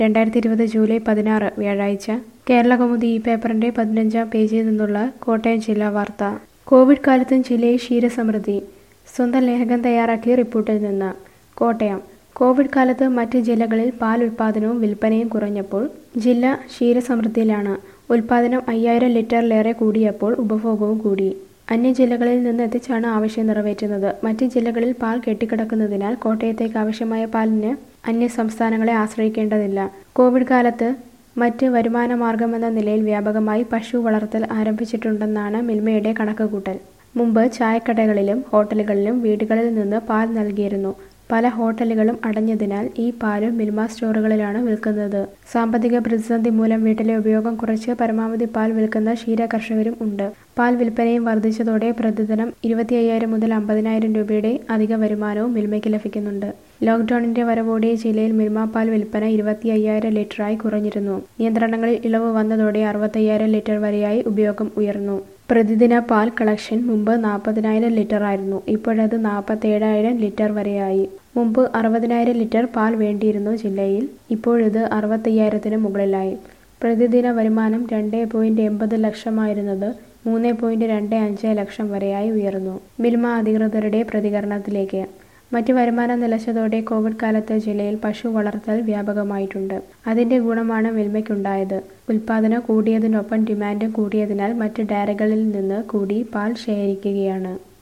രണ്ടായിരത്തി ഇരുപത് ജൂലൈ പതിനാറ് വ്യാഴാഴ്ച കേരളകൗമുദി ഈ പേപ്പറിന്റെ പതിനഞ്ചാം പേജിൽ നിന്നുള്ള കോട്ടയം ജില്ലാ വാർത്ത കോവിഡ് കാലത്തും ജില്ലയിൽ ക്ഷീരസമൃദ്ധി സ്വന്തം ലേഖകൻ തയ്യാറാക്കിയ റിപ്പോർട്ടിൽ നിന്ന് കോട്ടയം കോവിഡ് കാലത്ത് മറ്റ് ജില്ലകളിൽ പാൽ ഉൽപ്പാദനവും വിൽപ്പനയും കുറഞ്ഞപ്പോൾ ജില്ല ക്ഷീരസമൃദ്ധിയിലാണ് ഉൽപ്പാദനം അയ്യായിരം ലിറ്ററിലേറെ കൂടിയപ്പോൾ ഉപഭോഗവും കൂടി അന്യ ജില്ലകളിൽ നിന്ന് എത്തിച്ചാണ് ആവശ്യം നിറവേറ്റുന്നത് മറ്റ് ജില്ലകളിൽ പാൽ കെട്ടിക്കിടക്കുന്നതിനാൽ കോട്ടയത്തേക്ക് ആവശ്യമായ പാലിന് അന്യ സംസ്ഥാനങ്ങളെ ആശ്രയിക്കേണ്ടതില്ല കോവിഡ് കാലത്ത് മറ്റ് വരുമാന മാർഗമെന്ന നിലയിൽ വ്യാപകമായി പശു വളർത്തൽ ആരംഭിച്ചിട്ടുണ്ടെന്നാണ് മിൽമയുടെ കണക്കുകൂട്ടൽ മുമ്പ് ചായക്കടകളിലും ഹോട്ടലുകളിലും വീടുകളിൽ നിന്ന് പാൽ നൽകിയിരുന്നു പല ഹോട്ടലുകളും അടഞ്ഞതിനാൽ ഈ പാല് മിൽമ സ്റ്റോറുകളിലാണ് വിൽക്കുന്നത് സാമ്പത്തിക പ്രതിസന്ധി മൂലം വീട്ടിലെ ഉപയോഗം കുറച്ച് പരമാവധി പാൽ വിൽക്കുന്ന ക്ഷീര കർഷകരും ഉണ്ട് പാൽ വിൽപ്പനയും വർദ്ധിച്ചതോടെ പ്രതിദിനം ഇരുപത്തി അയ്യായിരം മുതൽ അമ്പതിനായിരം രൂപയുടെ അധിക വരുമാനവും മിൽമയ്ക്ക് ലഭിക്കുന്നുണ്ട് ലോക്ക്ഡൌണിന്റെ വരവോടെ ജില്ലയിൽ മിൽമ പാൽ വിൽപ്പന ഇരുപത്തി അയ്യായിരം ലിറ്ററായി കുറഞ്ഞിരുന്നു നിയന്ത്രണങ്ങളിൽ ഇളവ് വന്നതോടെ അറുപത്തയ്യായിരം ലിറ്റർ വരെയായി ഉപയോഗം ഉയർന്നു പ്രതിദിന പാൽ കളക്ഷൻ മുമ്പ് നാൽപ്പതിനായിരം ലിറ്റർ ആയിരുന്നു ഇപ്പോഴത് നാൽപ്പത്തേഴായിരം ലിറ്റർ വരെയായി മുമ്പ് അറുപതിനായിരം ലിറ്റർ പാൽ വേണ്ടിയിരുന്നു ജില്ലയിൽ ഇപ്പോഴിത് അറുപത്തയ്യായിരത്തിന് മുകളിലായി പ്രതിദിന വരുമാനം രണ്ട് പോയിന്റ് എൺപത് ലക്ഷമായിരുന്നത് മൂന്ന് പോയിന്റ് രണ്ട് അഞ്ച് ലക്ഷം വരെയായി ഉയർന്നു മിൽമ അധികൃതരുടെ പ്രതികരണത്തിലേക്ക് മറ്റ് വരുമാനം നിലച്ചതോടെ കോവിഡ് കാലത്ത് ജില്ലയിൽ പശു വളർത്തൽ വ്യാപകമായിട്ടുണ്ട് അതിന്റെ ഗുണമാണ് മിൽമയ്ക്കുണ്ടായത് ഉൽപാദനം കൂടിയതിനൊപ്പം ഡിമാൻഡും കൂടിയതിനാൽ മറ്റ് ഡയറികളിൽ നിന്ന് കൂടി പാൽ ശേഖരിക്കുകയാണ്